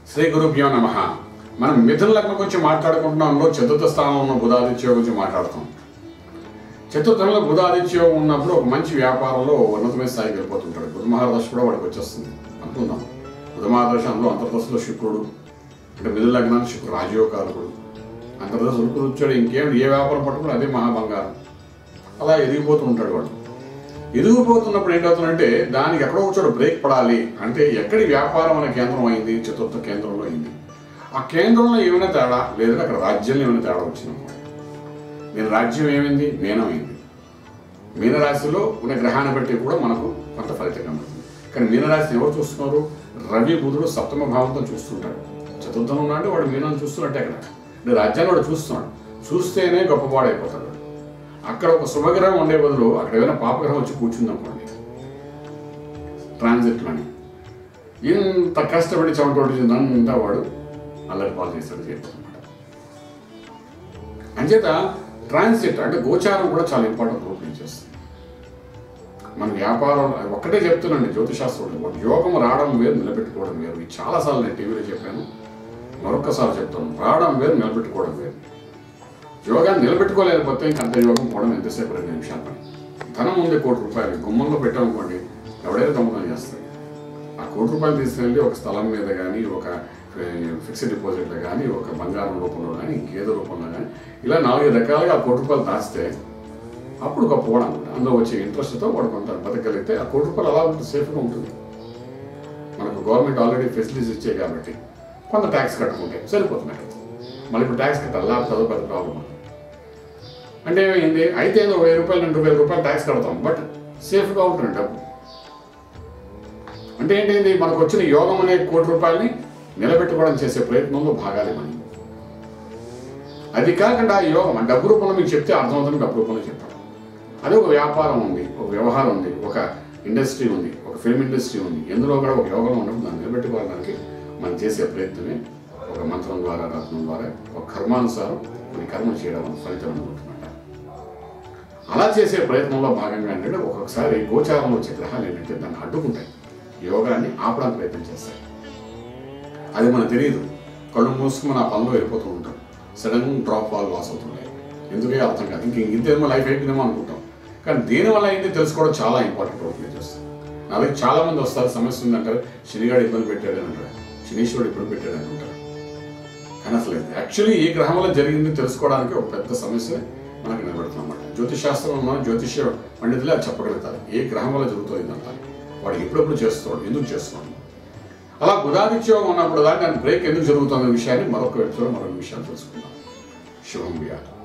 శ్రీ గురుభ్యో నమ మనం మిథున లగ్నం గురించి మాట్లాడుకుంటున్నాంలో చతుర్థ స్థానంలో ఉన్న బుధాదిత్య గురించి మాట్లాడుతాం చతుర్థంలో బుధాదిత్య ఉన్నప్పుడు ఒక మంచి వ్యాపారంలో ఉన్నతమైన స్థాయికి వెళ్ళిపోతుంటాడు బుధ మహాదశ కూడా వాడికి వచ్చేస్తుంది అనుకుందాం బుధ మహాదశ అందులో అంతర్దశలో శుక్రుడు అంటే మిథున లగ్నానికి శుక్రుడు రాజయోగకారకుడు అంతర్దశ శుక్రుడు వచ్చాడు ఇంకేం ఏ వ్యాపారం పట్టుకుని అదే మహాబంగారం అలా ఎదిగిపోతూ ఉంటాడు వాడు ఎదిగిపోతున్నప్పుడు ఏంటవుతుందంటే దానికి ఎక్కడో ఒక చోట బ్రేక్ పడాలి అంటే ఎక్కడి వ్యాపారం అనే కేంద్రం అయింది చతుర్థ కేంద్రంలో అయింది ఆ కేంద్రంలో ఏమైనా తేడా లేదంటే అక్కడ రాజ్యంలో ఏమైనా తేడా వచ్చింది నేను రాజ్యం ఏమైంది మీనమైంది మీనరాశిలో ఉన్న గ్రహాన్ని బట్టి కూడా మనకు కొంత ఫలితం కనబడుతుంది కానీ మీనరాశిని ఎవరు చూస్తున్నారు రవి బుధుడు సప్తమ భావంతో చూస్తుంటాడు చతుర్థం ఉన్నాడు వాడు మీనం చూస్తున్నట్టే అక్కడ అంటే రాజ్యాన్ని వాడు చూస్తున్నాడు చూస్తేనే గొప్పవాడు అయిపోతాడు వాడు. అక్కడ ఒక శుభగ్రహం ఉండే బదులు అక్కడ ఏదైనా పాపగ్రహం వచ్చి కూర్చుంది అనుకోండి ట్రాన్సిట్లోని ఇంత కష్టపడి చెమటోడించిందంతా వాడు అల్లరి పాలు చేస్తాడు చేయబోతున్నమాట అంచేత ట్రాన్సిట్ అంటే గోచారం కూడా చాలా ఇంపార్టెంట్ రోల్ ప్లే చేస్తుంది మన వ్యాపారం ఒక్కటే చెప్తున్నాండి జ్యోతిశాస్త్రం ఒక యోగం రావడం వేరు నిలబెట్టుకోవడం వేరు ఇది చాలాసార్లు నేను టీవీలో చెప్పాను మరొక్కసారి చెప్తాను రావడం వేరు నిలబెట్టుకోవడం వేరు యోగాన్ని నిలబెట్టుకోలేకపోతే ఇంక అంత యోగం పోవడం ఎంతసేపు రెండు నిమిషాలు పని ధనం ఉంది కోటి రూపాయలు గుమ్మంలో పెట్టామనుకోండి ఎవడైనా దొంగతనం చేస్తాడు ఆ కోటి రూపాయలు తీసుకెళ్ళి ఒక స్థలం మీద కానీ ఒక ఫిక్స్డ్ డిపాజిట్లో కానీ ఒక బంగారం రూపంలో కానీ ఇంకేదో రూపంలో కానీ ఇలా నాలుగు రకాలుగా ఆ కోటి రూపాయలు దాచితే అప్పుడు గొప్పవాడు అనమాట అందులో వచ్చే ఇంట్రెస్ట్తో వాడు కొంత బతకగలిగితే ఆ కోటి రూపాయలు అలా ఉంటుంది సేఫ్గా ఉంటుంది మనకు గవర్నమెంట్ ఆల్రెడీ ఫెసిలిటీస్ ఇచ్చాయి కాబట్టి కొంత ట్యాక్స్ కట్టుకుంటే సరిపోతున్నాయి మళ్ళీ ఇప్పుడు ట్యాక్స్ కట్టాలి లేకపోతే అదో పెద్ద ప్రాబ్లం అంటే ఏమైంది అయితే ఏదో వెయ్యి రూపాయలు రెండు వేల రూపాయలు ట్యాక్స్ కడతాం బట్ సేఫ్గా ఉంటుంది డబ్బు అంటే ఏంటండి మనకు వచ్చిన యోగం అనే కోటి రూపాయలని నిలబెట్టుకోవడం చేసే ప్రయత్నంలో భాగాలి మనం అది కాకుండా ఆ యోగం ఆ డబ్బు రూపంలో మీకు చెప్తే అర్థమవుతుంది డబ్బు రూపంలో చెప్పాలి అదే ఒక వ్యాపారం ఉంది ఒక వ్యవహారం ఉంది ఒక ఇండస్ట్రీ ఉంది ఒక ఫిల్మ్ ఇండస్ట్రీ ఉంది ఎందులో కూడా ఒక యోగం ఉన్నప్పుడు దాన్ని నిలబెట్టుకోవడానికి మనం చేసే ప్రయత్నమే ఒక మంత్రం ద్వారా రత్నం ద్వారా ఒక కర్మానుసారం కొన్ని కర్మలు చేయడం వల్ల ఫలితం అనుకుంటున్నమాట అలా చేసే ప్రయత్నంలో భాగంగా ఏంటంటే ఒక్కొక్కసారి గోచారంలో వచ్చే గ్రహాలు ఏంటంటే దాన్ని అడ్డుకుంటాయి యోగాన్ని ఆపడానికి ప్రయత్నం చేస్తాయి అది మనకు తెలియదు కళ్ళు మూసుకుని మన ఆ పనిలో వెళ్ళిపోతూ ఉంటాం సడన్ డ్రాప్ ఫాల్ లాస్ అవుతున్నాయి ఎందుకే అర్థం కాదు ఇంక ఇంతేమో లైఫ్ అయిపోయిందేమో అనుకుంటాం కానీ దేనివల్ల అయింది తెలుసుకోవడం చాలా ఇంపార్టెంట్ రోల్ ప్లే చేస్తుంది నా దగ్గర చాలా మంది వస్తారు సమస్య ఉందంటారు శనిగాడు ఇబ్బంది పెట్టాడు అని అంటారు శనీశ్వరుడు ఇబ్బంది పెట్టాడు అని అంటారు కానీ అసలు యాక్చువల్లీ ఏ గ్రహం వల్ల జరిగింది తెలుసుకోవడానికి ఒక పెద్ద సమస్య మనకు నిలబెడుతున్నమాట జ్యోతిష్ శాస్త్రంలో ఉన్న జ్యోతిష్య పండితులే అది చెప్పగలుగుతారు ఏ గ్రహం వల్ల జరుగుతుంది అంటారు వాడు ఎప్పుడెప్పుడు చేస్తున్నాడు ఎందుకు చేస్తున్నాడు అలా బుధాదిత్యోగం ఉన్నప్పుడు దాకా దాని బ్రేక్ ఎందుకు జరుగుతుందనే విషయాన్ని మరొక వ్యక్తిలో మరొక విషయాలు తెలుసుకుందాం శుభం వ్యాధి